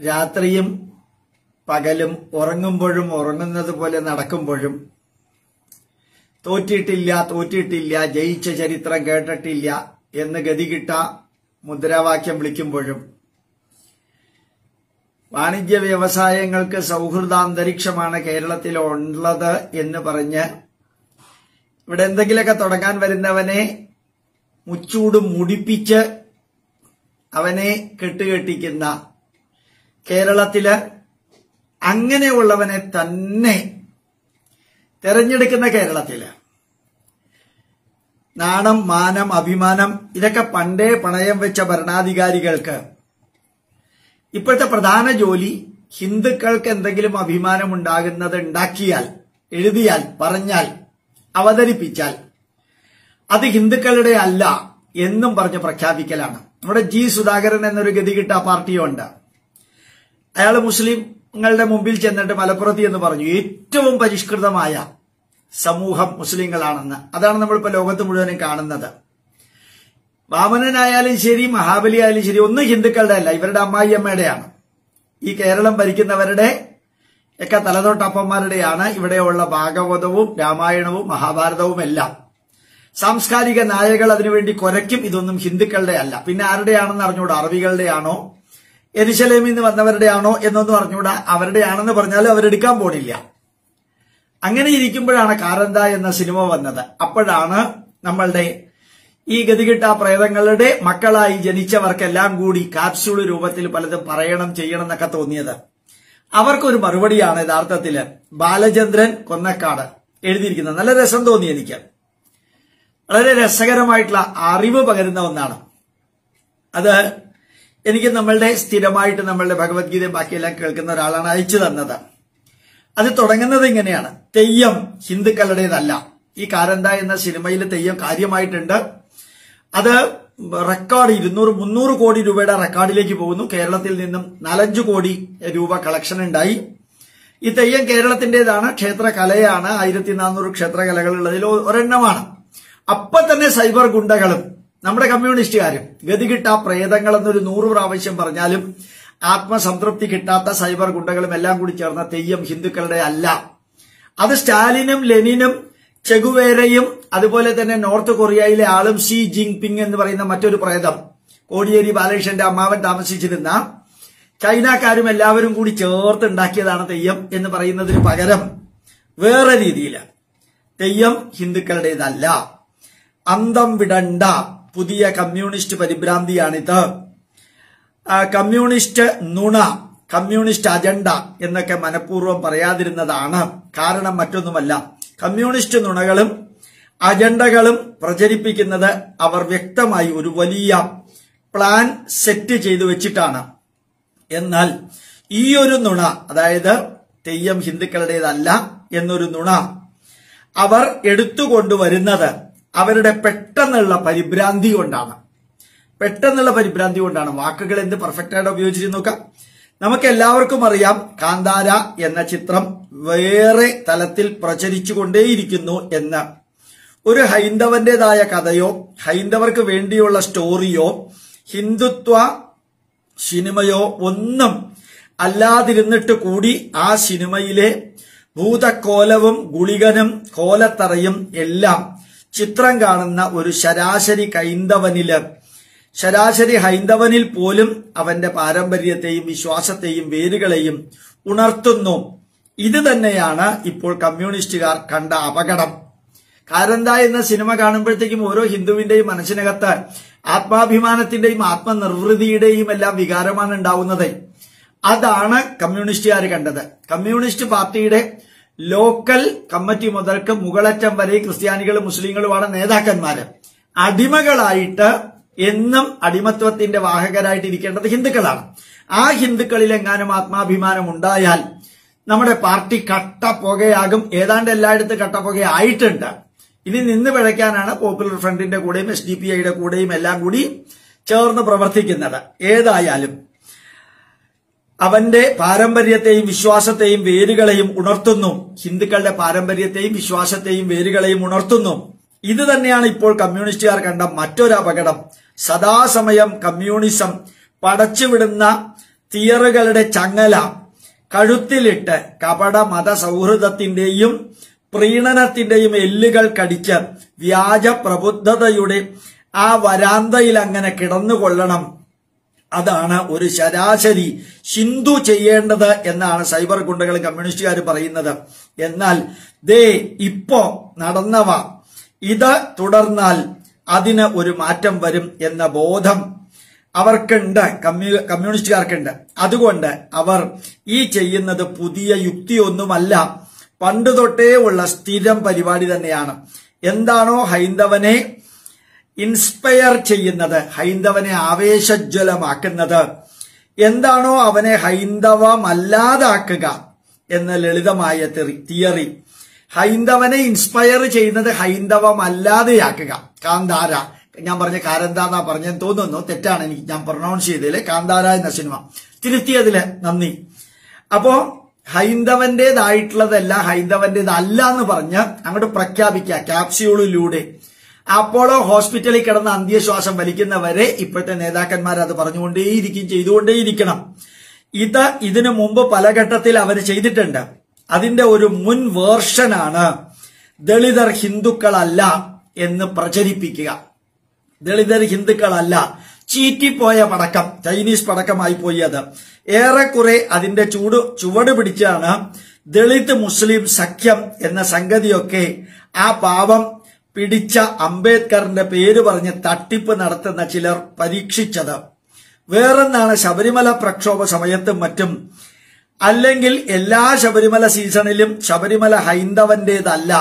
രാത്രിയും പകലും ഉറങ്ങുമ്പോഴും ഉറങ്ങുന്നത് പോലെ നടക്കുമ്പോഴും തോറ്റിട്ടില്ല തോറ്റിട്ടില്ല ജയിച്ച ചരിത്രം കേട്ടിട്ടില്ല എന്ന് ഗതികിട്ട മുദ്രാവാക്യം വിളിക്കുമ്പോഴും വാണിജ്യ വ്യവസായങ്ങൾക്ക് സൗഹൃദാന്തരീക്ഷമാണ് കേരളത്തിൽ ഉള്ളത് എന്ന് പറഞ്ഞ് ഇവിടെ എന്തെങ്കിലുമൊക്കെ തുടങ്ങാൻ വരുന്നവനെ മുച്ചൂട് മുടിപ്പിച്ച് അവനെ കെട്ടുകെട്ടിക്കുന്ന കേരളത്തില് അങ്ങനെയുള്ളവനെ തന്നെ തെരഞ്ഞെടുക്കുന്ന കേരളത്തില് നാണം മാനം അഭിമാനം ഇതൊക്കെ പണ്ടേ പണയം വെച്ച ഭരണാധികാരികൾക്ക് ഇപ്പോഴത്തെ പ്രധാന ജോലി ഹിന്ദുക്കൾക്ക് എന്തെങ്കിലും അഭിമാനം ഉണ്ടാകുന്നത് ഉണ്ടാക്കിയാൽ എഴുതിയാൽ പറഞ്ഞാൽ അവതരിപ്പിച്ചാൽ അത് ഹിന്ദുക്കളുടെ അല്ല എന്നും പറഞ്ഞ് പ്രഖ്യാപിക്കലാണ് നമ്മുടെ ജി സുധാകരൻ എന്നൊരു ഗതികിട്ട പാർട്ടിയുണ്ട് അയാൾ മുസ്ലിങ്ങളുടെ മുമ്പിൽ ചെന്നിട്ട് മലപ്പുറത്ത് എന്ന് പറഞ്ഞു ഏറ്റവും പരിഷ്കൃതമായ സമൂഹം മുസ്ലിങ്ങളാണെന്ന് അതാണ് നമ്മളിപ്പോ ലോകത്ത് മുഴുവനും കാണുന്നത് വാമനനായാലും ശരി മഹാബലി ആയാലും ശരി ഒന്നും ഹിന്ദുക്കളുടെ അല്ല ഇവരുടെ അമ്മായിയമ്മയുടെയാണ് ഈ കേരളം ഭരിക്കുന്നവരുടെ ഒക്കെ തലതൊട്ടപ്പന്മാരുടെയാണ് ഇവിടെയുള്ള ഭാഗവതവും രാമായണവും മഹാഭാരതവും എല്ലാം സാംസ്കാരിക നായകൾ അതിനുവേണ്ടി കുരയ്ക്കും ഇതൊന്നും ഹിന്ദുക്കളുടെ അല്ല പിന്നെ ആരുടെയാണെന്ന് അറിഞ്ഞൂടാ അറബികളുടെയാണോ എരിശലേമിൽ നിന്ന് വന്നവരുടെയാണോ എന്നൊന്നും അറിഞ്ഞൂടാ അവരുടെയാണെന്ന് പറഞ്ഞാലും അവരെടുക്കാൻ പോണില്ല അങ്ങനെ ഇരിക്കുമ്പോഴാണ് കാരന്ത എന്ന സിനിമ വന്നത് അപ്പോഴാണ് നമ്മളുടെ ഈ ഗതികിട്ട പ്രേതങ്ങളുടെ മക്കളായി ജനിച്ചവർക്കെല്ലാം കൂടി കാപ്സ്യൂൾ രൂപത്തിൽ പലതും പറയണം ചെയ്യണം എന്നൊക്കെ തോന്നിയത് അവർക്കൊരു മറുപടിയാണ് യഥാർത്ഥത്തില് ബാലചന്ദ്രൻ കൊന്നക്കാട് എഴുതിയിരിക്കുന്നത് നല്ല രസം തോന്നി എനിക്ക് വളരെ രസകരമായിട്ടുള്ള അറിവ് പകരുന്ന ഒന്നാണ് അത് എനിക്ക് നമ്മളുടെ സ്ഥിരമായിട്ട് നമ്മളുടെ ഭഗവത്ഗീതയും ബാക്കിയെല്ലാം കേൾക്കുന്ന ഒരാളാണ് അയച്ചു തന്നത് അത് തുടങ്ങുന്നത് ഇങ്ങനെയാണ് തെയ്യം ഹിന്ദുക്കളുടേതല്ല ഈ കാരന്ത എന്ന സിനിമയിൽ തെയ്യം കാര്യമായിട്ടുണ്ട് അത് റെക്കോർഡ് ഇരുന്നൂറ് മുന്നൂറ് കോടി രൂപയുടെ റെക്കോർഡിലേക്ക് പോകുന്നു കേരളത്തിൽ നിന്നും നാലഞ്ചു കോടി രൂപ കളക്ഷൻ ഉണ്ടായി ഈ തെയ്യം കേരളത്തിന്റേതാണ് ക്ഷേത്രകലയാണ് ആയിരത്തി നാനൂറ് ക്ഷേത്രകലകളുള്ളതിൽ ഒരെണ്ണമാണ് അപ്പൊ തന്നെ സൈബർ ഗുണ്ടകളും നമ്മുടെ കമ്മ്യൂണിസ്റ്റുകാരും ഗതികിട്ട പ്രേതങ്ങൾ എന്നൊരു നൂറ് പ്രാവശ്യം പറഞ്ഞാലും ആത്മസംതൃപ്തി കിട്ടാത്ത സൈബർ ഗുണ്ടകളും എല്ലാം കൂടി ചേർന്ന തെയ്യം ഹിന്ദുക്കളുടെ അല്ല അത് സ്റ്റാലിനും ലെനിനും ചെഗുവേരയും അതുപോലെ തന്നെ നോർത്ത് കൊറിയയിലെ ആളും ഷി ജിങ് പിങ് എന്ന് പറയുന്ന മറ്റൊരു പ്രേതം കോടിയേരി ബാലകൃഷ്ണന്റെ അമ്മാവൻ താമസിച്ചിരുന്ന ചൈനക്കാരും എല്ലാവരും കൂടി ചേർത്തുണ്ടാക്കിയതാണ് തെയ്യം എന്ന് പറയുന്നതിന് പകരം വേറെ രീതിയിൽ തെയ്യം ഹിന്ദുക്കളുടേതല്ല അന്തം വിടണ്ട പുതിയ കമ്മ്യൂണിസ്റ്റ് പരിഭ്രാന്തിയാണിത് ആ, കമ്മ്യൂണിസ്റ്റ് നുണ കമ്മ്യൂണിസ്റ്റ് അജണ്ട എന്നൊക്കെ മനഃപൂർവ്വം പറയാതിരുന്നതാണ് കാരണം മറ്റൊന്നുമല്ല കമ്മ്യൂണിസ്റ്റ് നുണകളും അജണ്ടകളും പ്രചരിപ്പിക്കുന്നത് അവർ വ്യക്തമായി ഒരു വലിയ പ്ലാൻ സെറ്റ് ചെയ്തു വെച്ചിട്ടാണ് എന്നാൽ ഈ ഒരു നുണ അതായത് തെയ്യം ഹിന്ദുക്കളുടേതല്ല എന്നൊരു നുണ അവർ എടുത്തുകൊണ്ടുവരുന്നത് അവരുടെ പെട്ടെന്നുള്ള പരിഭ്രാന്തി കൊണ്ടാണ് പെട്ടെന്നുള്ള പരിഭ്രാന്തി കൊണ്ടാണ് വാക്കുകൾ എന്ത് പെർഫെക്റ്റ് ആയിട്ട് ഉപയോഗിച്ചിട്ട് നോക്കാം നമുക്ക് എല്ലാവർക്കും അറിയാം കാന്താര എന്ന ചിത്രം വേറെ തലത്തിൽ പ്രചരിച്ചുകൊണ്ടേയിരിക്കുന്നു എന്ന് ഒരു ഹൈന്ദവന്റേതായ കഥയോ ഹൈന്ദവർക്ക് വേണ്ടിയുള്ള സ്റ്റോറിയോ ഹിന്ദുത്വ സിനിമയോ ഒന്നും അല്ലാതിരുന്നിട്ട് കൂടി ആ സിനിമയിലെ ഭൂതക്കോലവും ഗുളികനും കോലത്തറയും എല്ലാം ചിത്രം കാണുന്ന ഒരു ശരാശരി ഹൈന്ദവനില് ശരാശരി ഹൈന്ദവനിൽ പോലും അവന്റെ പാരമ്പര്യത്തെയും വിശ്വാസത്തെയും വേരുകളെയും ഉണർത്തുന്നു ഇത് തന്നെയാണ് ഇപ്പോൾ കമ്മ്യൂണിസ്റ്റുകാർ കണ്ട അപകടം കാരന്ത എന്ന സിനിമ കാണുമ്പോഴത്തേക്കും ഓരോ ഹിന്ദുവിന്റെയും മനസ്സിനകത്ത് ആത്മാഭിമാനത്തിന്റെയും ആത്മനിർവൃതിയുടെയും എല്ലാം വികാരമാണ് ഉണ്ടാവുന്നത് അതാണ് കമ്മ്യൂണിസ്റ്റുകാർ കണ്ടത് കമ്മ്യൂണിസ്റ്റ് പാർട്ടിയുടെ ലോക്കൽ കമ്മിറ്റി മുതൽക്ക് മുകളറ്റം വരെ ക്രിസ്ത്യാനികളും മുസ്ലിങ്ങളുമാണ് നേതാക്കന്മാര് അടിമകളായിട്ട് എന്നും അടിമത്വത്തിന്റെ വാഹകരായിട്ട് ഇരിക്കേണ്ടത് ഹിന്ദുക്കളാണ് ആ ഹിന്ദുക്കളിൽ എങ്ങാനും ആത്മാഭിമാനം ഉണ്ടായാൽ നമ്മുടെ പാർട്ടി കട്ടപ്പുകയാകും ഏതാണ്ട് എല്ലായിടത്തും കട്ടപ്പുകയായിട്ടുണ്ട് ഇനി നിന്ന് പിഴയ്ക്കാനാണ് പോപ്പുലർ ഫ്രണ്ടിന്റെ കൂടെയും എസ് ഡി പി ഐയുടെ കൂടെയും എല്ലാം കൂടി ചേർന്ന് പ്രവർത്തിക്കുന്നത് ഏതായാലും അവന്റെ പാരമ്പര്യത്തെയും വിശ്വാസത്തെയും വേരുകളെയും ഉണർത്തുന്നു ഹിന്ദുക്കളുടെ പാരമ്പര്യത്തെയും വിശ്വാസത്തെയും വേരുകളെയും ഉണർത്തുന്നു ഇത് തന്നെയാണ് ഇപ്പോൾ കമ്മ്യൂണിസ്റ്റുകാർ കണ്ട മറ്റൊരു അപകടം സദാസമയം കമ്മ്യൂണിസം പടച്ചുവിടുന്ന തിയറുകളുടെ ചങ്ങല കഴുത്തിലിട്ട് കപട മത സൗഹൃദത്തിന്റെയും പ്രീണനത്തിന്റെയും എല്ലുകൾ കടിച്ച് വ്യാജ പ്രബുദ്ധതയുടെ ആ വരാന്തയിൽ അങ്ങനെ കിടന്നുകൊള്ളണം അതാണ് ഒരു ശരാശരി ഹിന്ദു ചെയ്യേണ്ടത് എന്നാണ് സൈബർ ഗുണ്ടകൾ കമ്മ്യൂണിസ്റ്റുകാർ പറയുന്നത് എന്നാൽ ദേ ഇപ്പോ നടന്നവ ഇത് തുടർന്നാൽ അതിന് ഒരു മാറ്റം വരും എന്ന ബോധം അവർക്കുണ്ട് കമ്മ്യൂ കമ്മ്യൂണിസ്റ്റുകാർക്കുണ്ട് അതുകൊണ്ട് അവർ ഈ ചെയ്യുന്നത് പുതിയ യുക്തിയൊന്നുമല്ല പണ്ട് തൊട്ടേ ഉള്ള സ്ഥിരം പരിപാടി തന്നെയാണ് എന്താണോ ഹൈന്ദവനെ ഇൻസ്പയർ ചെയ്യുന്നത് ഹൈന്ദവനെ ആവേശജ്വലമാക്കുന്നത് എന്താണോ അവനെ ഹൈന്ദവമല്ലാതാക്കുക എന്ന ലളിതമായ തിയറി ഹൈന്ദവനെ ഇൻസ്പയർ ചെയ്യുന്നത് ഹൈന്ദവമല്ലാതെയാക്കുക കാന്താര ഞാൻ പറഞ്ഞ കാരന്താന്നാ പറഞ്ഞെന്ന് തോന്നുന്നു തെറ്റാണ് എനിക്ക് ഞാൻ പ്രൊണൗൺസ് ചെയ്തതില് കാന്താര എന്ന സിനിമ തിരുത്തിയതില് നന്ദി അപ്പോ ഹൈന്ദവന്റേതായിട്ടുള്ളതല്ല ഹൈന്ദവന്റേതല്ല എന്ന് പറഞ്ഞ് അങ്ങോട്ട് പ്രഖ്യാപിക്കുക ക്യാപ്സ്യൂളിലൂടെ അപ്പോളോ ഹോസ്പിറ്റലിൽ കിടന്ന് അന്ത്യശ്വാസം വലിക്കുന്നവരെ ഇപ്പോഴത്തെ നേതാക്കന്മാർ അത് പറഞ്ഞുകൊണ്ടേയിരിക്കും ചെയ്തുകൊണ്ടേയിരിക്കണം ഇത് ഇതിനു മുമ്പ് പല ഘട്ടത്തിൽ അവർ ചെയ്തിട്ടുണ്ട് അതിന്റെ ഒരു മുൻ വേർഷനാണ് ദളിതർ ഹിന്ദുക്കളല്ല എന്ന് പ്രചരിപ്പിക്കുക ദളിതർ ഹിന്ദുക്കളല്ല ചീറ്റിപ്പോയ പടക്കം ചൈനീസ് പടക്കമായി പോയി അത് ഏറെക്കുറെ അതിന്റെ ചൂട് ചുവട് പിടിച്ചാണ് ദളിത് മുസ്ലിം സഖ്യം എന്ന സംഗതിയൊക്കെ ആ പാവം പിടിച്ച അംബേദ്കറിന്റെ പേര് പറഞ്ഞ് തട്ടിപ്പ് നടത്തുന്ന ചിലർ പരീക്ഷിച്ചത് വേറൊന്നാണ് ശബരിമല പ്രക്ഷോഭ സമയത്തും മറ്റും അല്ലെങ്കിൽ എല്ലാ ശബരിമല സീസണിലും ശബരിമല ഹൈന്ദവന്റേതല്ല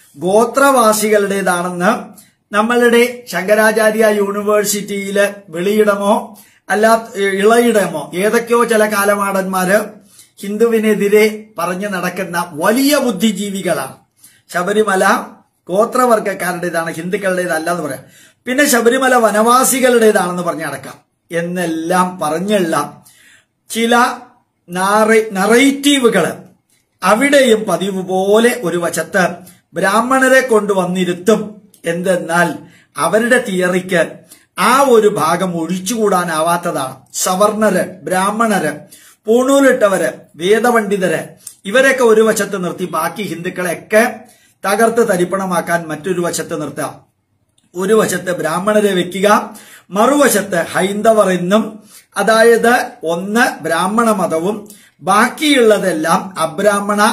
ഗോത്രവാസികളുടേതാണെന്ന് നമ്മളുടെ ശങ്കരാചാര്യ യൂണിവേഴ്സിറ്റിയില് വെളിയിടമോ അല്ല ഇളയിടമോ ഏതൊക്കെയോ ചില കാലമാടന്മാര് ഹിന്ദുവിനെതിരെ പറഞ്ഞു നടക്കുന്ന വലിയ ബുദ്ധിജീവികളാണ് ശബരിമല ഗോത്രവർഗക്കാരുടേതാണ് ഹിന്ദുക്കളുടേതല്ല എന്ന് പറയാം പിന്നെ ശബരിമല വനവാസികളുടേതാണെന്ന് പറഞ്ഞ് നടക്കാം എന്നെല്ലാം പറഞ്ഞുള്ള ചില നറേറ്റീവുകൾ അവിടെയും പതിവ് പോലെ ഒരു വശത്ത് ബ്രാഹ്മണരെ കൊണ്ടുവന്നിരുത്തും എന്തെന്നാൽ അവരുടെ തിയറിക്ക് ആ ഒരു ഭാഗം ഒഴിച്ചുകൂടാനാവാത്തതാണ് സവർണര് ബ്രാഹ്മണര് പൂണൂലിട്ടവര് വേദപണ്ഡിതര് ഇവരൊക്കെ ഒരു വശത്ത് നിർത്തി ബാക്കി ഹിന്ദുക്കളെയൊക്കെ തകർത്ത് തരിപ്പണമാക്കാൻ മറ്റൊരു വശത്ത് നിർത്താം ഒരു വശത്ത് ബ്രാഹ്മണരെ വെക്കുക മറുവശത്ത് ഹൈന്ദവർ എന്നും അതായത് ഒന്ന് ബ്രാഹ്മണ മതവും ബാക്കിയുള്ളതെല്ലാം അബ്രാഹ്മണ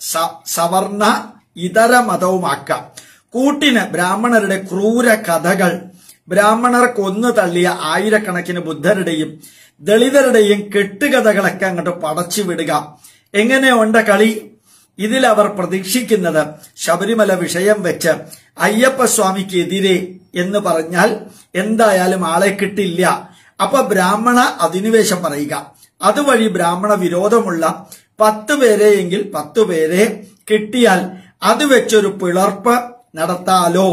സവർണ ഇതര മതവുമാക്കാം കൂട്ടിന് ബ്രാഹ്മണരുടെ ക്രൂര കഥകൾ ബ്രാഹ്മണർ കൊന്നു തള്ളിയ ആയിരക്കണക്കിന് ബുദ്ധരുടെയും ദളിതരുടെയും കെട്ടുകഥകളൊക്കെ അങ്ങോട്ട് പടച്ചു വിടുക എങ്ങനെയുണ്ട് കളി ഇതിൽ അവർ പ്രതീക്ഷിക്കുന്നത് ശബരിമല വിഷയം വെച്ച് അയ്യപ്പസ്വാമിക്കെതിരെ എന്ന് പറഞ്ഞാൽ എന്തായാലും ആളെ കിട്ടില്ല അപ്പൊ ബ്രാഹ്മണ അധിനിവേശം പറയുക അതുവഴി ബ്രാഹ്മണ വിരോധമുള്ള പത്ത് പേരെയെങ്കിൽ പത്തു പേരെ കിട്ടിയാൽ അത് വെച്ചൊരു പിളർപ്പ് നടത്താലോ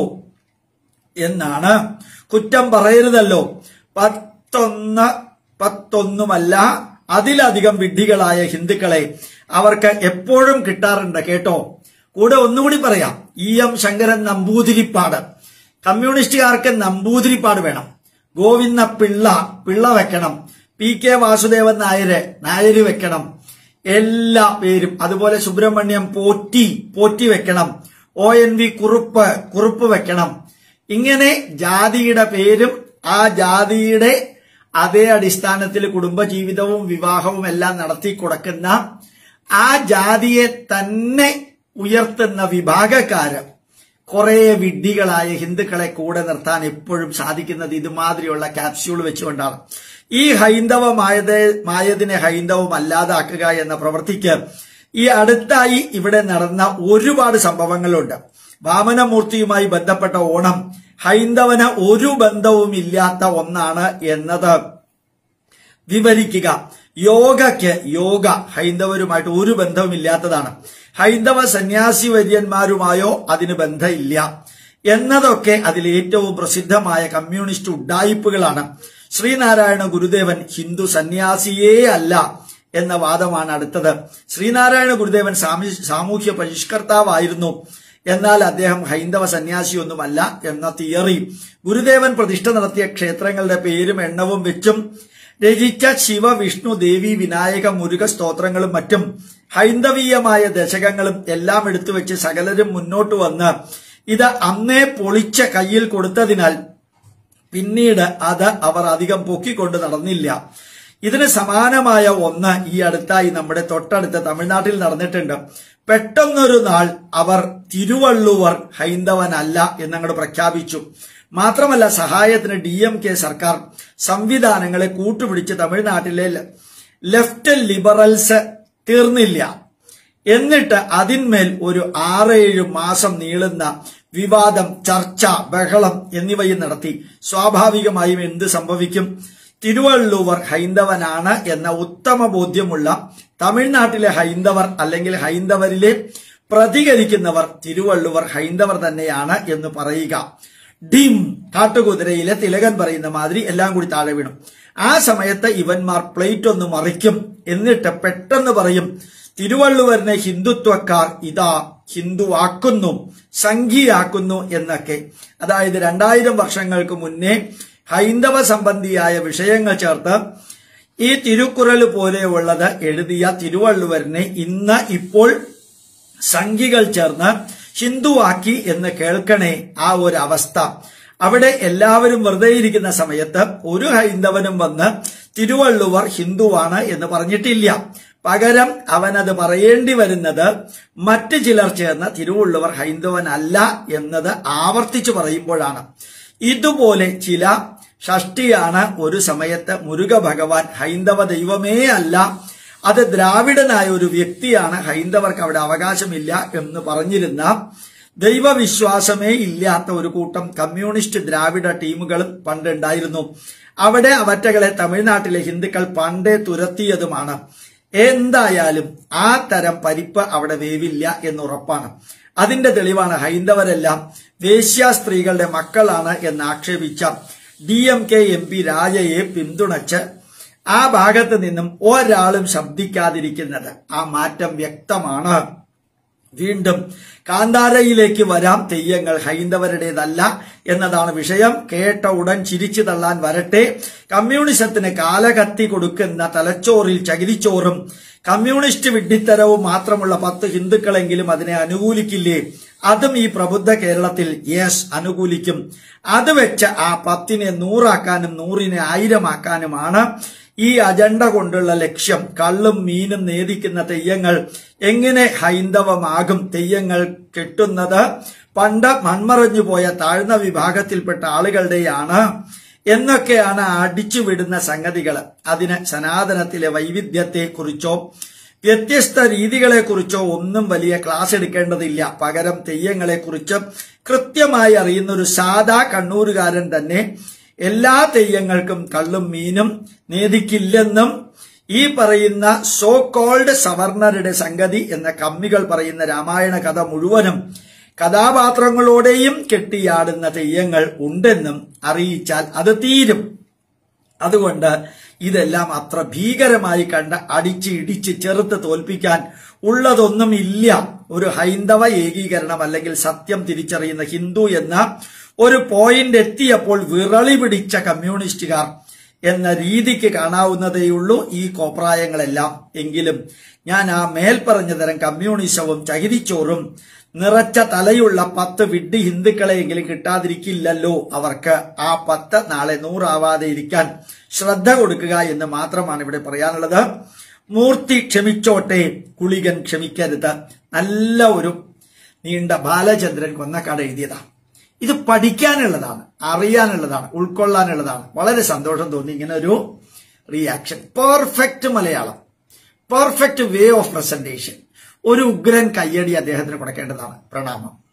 എന്നാണ് കുറ്റം പറയരുതല്ലോ പത്തൊന്ന് പത്തൊന്നുമല്ല അതിലധികം വിഡ്ഢികളായ ഹിന്ദുക്കളെ അവർക്ക് എപ്പോഴും കിട്ടാറുണ്ട് കേട്ടോ കൂടെ ഒന്നുകൂടി പറയാം ഇ എം ശങ്കരൻ നമ്പൂതിരിപ്പാട് കമ്മ്യൂണിസ്റ്റുകാർക്ക് നമ്പൂതിരിപ്പാട് വേണം ഗോവിന്ദ പിള്ള പിള്ള വെക്കണം പി കെ വാസുദേവൻ നായര് നായര് വെക്കണം എല്ലാ പേരും അതുപോലെ സുബ്രഹ്മണ്യം പോറ്റി പോറ്റി വെക്കണം O N V Kurup Kurup വെക്കണം ഇങ്ങനെ ജാതിയുടെ പേരും ആ ജാതിയുടെ അതേ അടിസ്ഥാനത്തിൽ കുടുംബജീവിതവും വിവാഹവും എല്ലാം നടത്തി കൊടുക്കുന്ന ആ ജാതിയെ തന്നെ ഉയർത്തുന്ന വിഭാഗക്കാര് കുറെ വിഡ്ഢികളായ ഹിന്ദുക്കളെ കൂടെ നിർത്താൻ എപ്പോഴും സാധിക്കുന്നത് ഇതുമാതിരിയുള്ള ക്യാപ്സ്യൂൾ വെച്ചുകൊണ്ടാണ് ഈ ഹൈന്ദവമായത് മായതിനെ ഹൈന്ദവം അല്ലാതാക്കുക എന്ന പ്രവൃത്തിക്ക് ഈ അടുത്തായി ഇവിടെ നടന്ന ഒരുപാട് സംഭവങ്ങളുണ്ട് വാമനമൂർത്തിയുമായി ബന്ധപ്പെട്ട ഓണം ഹൈന്ദവന് ഒരു ബന്ധവും ഇല്ലാത്ത ഒന്നാണ് എന്നത് വിവരിക്കുക യോഗയ്ക്ക് യോഗ ഹൈന്ദവരുമായിട്ട് ഒരു ബന്ധവുമില്ലാത്തതാണ് ഹൈന്ദവ സന്യാസി വര്യന്മാരുമായോ അതിന് ബന്ധമില്ല എന്നതൊക്കെ അതിൽ ഏറ്റവും പ്രസിദ്ധമായ കമ്മ്യൂണിസ്റ്റ് ഉഡ്ഡായിപ്പുകളാണ് ശ്രീനാരായണ ഗുരുദേവൻ ഹിന്ദു സന്യാസിയേ അല്ല എന്ന വാദമാണ് അടുത്തത് ശ്രീനാരായണ ഗുരുദേവൻ സാമൂഹ്യ പരിഷ്കർത്താവായിരുന്നു എന്നാൽ അദ്ദേഹം ഹൈന്ദവ സന്യാസിയൊന്നുമല്ല എന്ന തിയറി ഗുരുദേവൻ പ്രതിഷ്ഠ നടത്തിയ ക്ഷേത്രങ്ങളുടെ പേരും എണ്ണവും വെച്ചും രചിച്ച ശിവ വിഷ്ണു ദേവി വിനായക മുരുക സ്തോത്രങ്ങളും മറ്റും ഹൈന്ദവീയമായ ദശകങ്ങളും എല്ലാം എടുത്തു വെച്ച് സകലരും മുന്നോട്ട് വന്ന് ഇത് അന്നേ പൊളിച്ച കയ്യിൽ കൊടുത്തതിനാൽ പിന്നീട് അത് അവർ അധികം പൊക്കിക്കൊണ്ട് നടന്നില്ല ഇതിന് സമാനമായ ഒന്ന് ഈ അടുത്തായി നമ്മുടെ തൊട്ടടുത്ത തമിഴ്നാട്ടിൽ നടന്നിട്ടുണ്ട് പെട്ടെന്നൊരു നാൾ അവർ തിരുവള്ളുവർ ഹൈന്ദവനല്ല എന്നങ്ങോട്ട് പ്രഖ്യാപിച്ചു മാത്രമല്ല സഹായത്തിന് ഡി എം കെ സർക്കാർ സംവിധാനങ്ങളെ കൂട്ടുപിടിച്ച് തമിഴ്നാട്ടിലെ ലെഫ്റ്റ് ലിബറൽസ് തീർന്നില്ല എന്നിട്ട് അതിന്മേൽ ഒരു ആറേഴ് മാസം നീളുന്ന വിവാദം ചർച്ച ബഹളം എന്നിവയും നടത്തി സ്വാഭാവികമായും എന്ത് സംഭവിക്കും തിരുവള്ളുവർ ഹൈന്ദവനാണ് എന്ന ഉത്തമ ബോധ്യമുള്ള തമിഴ്നാട്ടിലെ ഹൈന്ദവർ അല്ലെങ്കിൽ ഹൈന്ദവരിലെ പ്രതികരിക്കുന്നവർ തിരുവള്ളുവർ ഹൈന്ദവർ തന്നെയാണ് എന്ന് പറയുക ഡിം കാട്ടുകുതിരയിലെ തിലകൻ പറയുന്ന മാതിരി എല്ലാം കൂടി താഴെ വീണു ആ സമയത്ത് ഇവന്മാർ പ്ലേറ്റ് ഒന്ന് മറിക്കും എന്നിട്ട് പെട്ടെന്ന് പറയും തിരുവള്ളുവരിനെ ഹിന്ദുത്വക്കാർ ഇതാ ഹിന്ദുവാക്കുന്നു സംഘിയാക്കുന്നു എന്നൊക്കെ അതായത് രണ്ടായിരം വർഷങ്ങൾക്ക് മുന്നേ ഹൈന്ദവ സംബന്ധിയായ വിഷയങ്ങൾ ചേർത്ത് ഈ തിരുക്കുറൽ പോലെയുള്ളത് എഴുതിയ തിരുവള്ളുവരിനെ ഇന്ന് ഇപ്പോൾ സംഘികൾ ചേർന്ന് ഹിന്ദുവാക്കി എന്ന് കേൾക്കണേ ആ ഒരു അവസ്ഥ അവിടെ എല്ലാവരും വെറുതെ ഇരിക്കുന്ന സമയത്ത് ഒരു ഹൈന്ദവനും വന്ന് തിരുവള്ളുവർ ഹിന്ദുവാണ് എന്ന് പറഞ്ഞിട്ടില്ല പകരം അവനത് പറയേണ്ടി വരുന്നത് മറ്റു ചിലർ ചേർന്ന് തിരുവള്ളുവർ ഹൈന്ദവനല്ല എന്നത് ആവർത്തിച്ചു പറയുമ്പോഴാണ് ഇതുപോലെ ചില ഷഷ്ടിയാണ് ഒരു സമയത്ത് മുരുക ഭഗവാൻ ഹൈന്ദവ ദൈവമേ അല്ല അത് ദ്രാവിഡനായ ഒരു വ്യക്തിയാണ് ഹൈന്ദവർക്ക് അവിടെ അവകാശമില്ല എന്ന് പറഞ്ഞിരുന്ന ദൈവവിശ്വാസമേ ഇല്ലാത്ത ഒരു കൂട്ടം കമ്മ്യൂണിസ്റ്റ് ദ്രാവിഡ ടീമുകളും പണ്ടുണ്ടായിരുന്നു അവിടെ അവറ്റകളെ തമിഴ്നാട്ടിലെ ഹിന്ദുക്കൾ പണ്ടേ തുരത്തിയതുമാണ് എന്തായാലും ആ തരം പരിപ്പ് അവിടെ വേവില്ല എന്നുറപ്പാണ് അതിന്റെ തെളിവാണ് ഹൈന്ദവരെല്ലാം വേശ്യാ സ്ത്രീകളുടെ മക്കളാണ് എന്ന് ആക്ഷേപിച്ച D M K M P രാജയെ പിന്തുണച്ച് ആ ഭാഗത്ത് നിന്നും ഒരാളും ശബ്ദിക്കാതിരിക്കുന്നത് ആ മാറ്റം വ്യക്തമാണ് വീണ്ടും കാന്താരയിലേക്ക് വരാം തെയ്യങ്ങൾ ഹൈന്ദവരുടേതല്ല എന്നതാണ് വിഷയം കേട്ട ഉടൻ ചിരിച്ചു തള്ളാൻ വരട്ടെ കമ്മ്യൂണിസത്തിന് കാലകത്തി കൊടുക്കുന്ന തലച്ചോറിൽ ചകിരിച്ചോറും കമ്മ്യൂണിസ്റ്റ് വിഡ്ഢിത്തരവും മാത്രമുള്ള പത്ത് ഹിന്ദുക്കളെങ്കിലും അതിനെ അനുകൂലിക്കില്ലേ അതും ഈ പ്രബുദ്ധ കേരളത്തിൽ യെസ് അനുകൂലിക്കും അത് വെച്ച് ആ പത്തിനെ നൂറാക്കാനും നൂറിനെ ആയിരമാക്കാനുമാണ് ഈ അജണ്ട കൊണ്ടുള്ള ലക്ഷ്യം കള്ളും മീനും നേദിക്കുന്ന തെയ്യങ്ങൾ എങ്ങനെ ഹൈന്ദവമാകും തെയ്യങ്ങൾ കെട്ടുന്നത് പണ്ട് മൺമറഞ്ഞു പോയ താഴ്ന്ന വിഭാഗത്തിൽപ്പെട്ട ആളുകളുടെയാണ് എന്നൊക്കെയാണ് അടിച്ചുവിടുന്ന സംഗതികൾ അതിന് സനാതനത്തിലെ വൈവിധ്യത്തെക്കുറിച്ചോ വ്യത്യസ്ത രീതികളെക്കുറിച്ചോ ഒന്നും വലിയ ക്ലാസ് എടുക്കേണ്ടതില്ല പകരം തെയ്യങ്ങളെക്കുറിച്ച് കൃത്യമായി അറിയുന്ന ഒരു സാധാ കണ്ണൂരുകാരൻ തന്നെ എല്ലാ തെയ്യങ്ങൾക്കും കള്ളും മീനും നേദിക്കില്ലെന്നും ഈ പറയുന്ന സോ കോൾഡ് സവർണരുടെ സംഗതി എന്ന കമ്മികൾ പറയുന്ന രാമായണ കഥ മുഴുവനും കഥാപാത്രങ്ങളോടെയും കെട്ടിയാടുന്ന തെയ്യങ്ങൾ ഉണ്ടെന്നും അറിയിച്ചാൽ അത് തീരും അതുകൊണ്ട് ഇതെല്ലാം അത്ര ഭീകരമായി കണ്ട് അടിച്ച് ഇടിച്ച് ചെറുത്ത് തോൽപ്പിക്കാൻ ഉള്ളതൊന്നും ഇല്ല ഒരു ഹൈന്ദവ ഏകീകരണം അല്ലെങ്കിൽ സത്യം തിരിച്ചറിയുന്ന ഹിന്ദു എന്ന ഒരു പോയിന്റ് എത്തിയപ്പോൾ വിറളി പിടിച്ച കമ്മ്യൂണിസ്റ്റുകാർ എന്ന രീതിക്ക് കാണാവുന്നതേയുള്ളൂ ഈ കോപ്രായങ്ങളെല്ലാം എങ്കിലും ഞാൻ ആ മേൽപ്പറഞ്ഞ തരം കമ്മ്യൂണിസവും ചകിരിച്ചോറും നിറച്ച തലയുള്ള പത്ത് വിഡ്ഢി ഹിന്ദുക്കളെയെങ്കിലും കിട്ടാതിരിക്കില്ലല്ലോ അവർക്ക് ആ പത്ത് നാളെ നൂറാവാതെ ഇരിക്കാൻ ശ്രദ്ധ കൊടുക്കുക എന്ന് മാത്രമാണ് ഇവിടെ പറയാനുള്ളത് മൂർത്തി ക്ഷമിച്ചോട്ടെ കുളികൻ ക്ഷമിക്കരുത് നല്ല ഒരു നീണ്ട ബാലചന്ദ്രൻ കൊന്നക്കാട് എഴുതിയതാ ഇത് പഠിക്കാനുള്ളതാണ് അറിയാനുള്ളതാണ് ഉൾക്കൊള്ളാനുള്ളതാണ് വളരെ സന്തോഷം തോന്നി ഇങ്ങനെ ഒരു reaction perfect Malayalam perfect way of presentation ഒരു ഉഗ്രൻ കയ്യടി അദ്ദേഹത്തിന് കൊടുക്കേണ്ടതാണ് പ്രണാമം